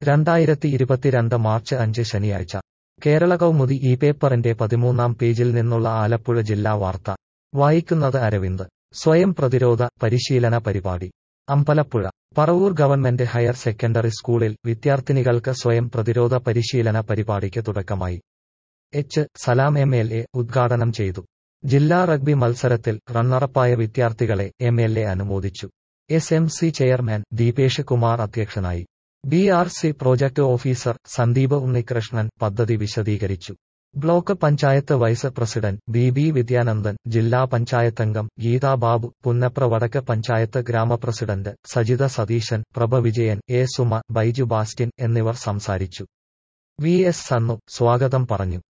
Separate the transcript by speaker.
Speaker 1: രണ്ടായിരത്തി ഇരുപത്തിരണ്ട് മാർച്ച് അഞ്ച് ശനിയാഴ്ച കേരള കൗമുദി ഈ പേപ്പറിന്റെ പതിമൂന്നാം പേജിൽ നിന്നുള്ള ആലപ്പുഴ ജില്ലാ വാർത്ത വായിക്കുന്നത് അരവിന്ദ് സ്വയം പ്രതിരോധ പരിശീലന പരിപാടി Ambalappuzha Paravur government higher secondary സ്കൂളിൽ വിദ്യാർത്ഥിനികൾക്ക് സ്വയം പ്രതിരോധ പരിശീലന പരിപാടിക്ക് തുടക്കമായി H Salam M L A ഉദ്ഘാടനം ചെയ്തു ജില്ലാ റഗ്ബി മത്സരത്തിൽ റണ്ണറപ്പായ വിദ്യാർത്ഥികളെ എം എൽ എ അനുമോദിച്ചു S M C chairman Deepesh Kumar അധ്യക്ഷനായി B R C project officer Sandeep Unnikrishnan പദ്ധതി വിശദീകരിച്ചു block panchayat vice president B B Vidyanandan ജില്ലാ പഞ്ചായത്തംഗം ഗീതാ ബാബു പുന്നപ്ര വടക്ക് പഞ്ചായത്ത് ഗ്രാമപ്രസിഡന്റ് സജിത സതീശൻ പ്രഭ വിജയൻ എ സുമ ബൈജു ബാസ്റ്റിൻ എന്നിവർ സംസാരിച്ചു വി എസ് സന്നു സ്വാഗതം പറഞ്ഞു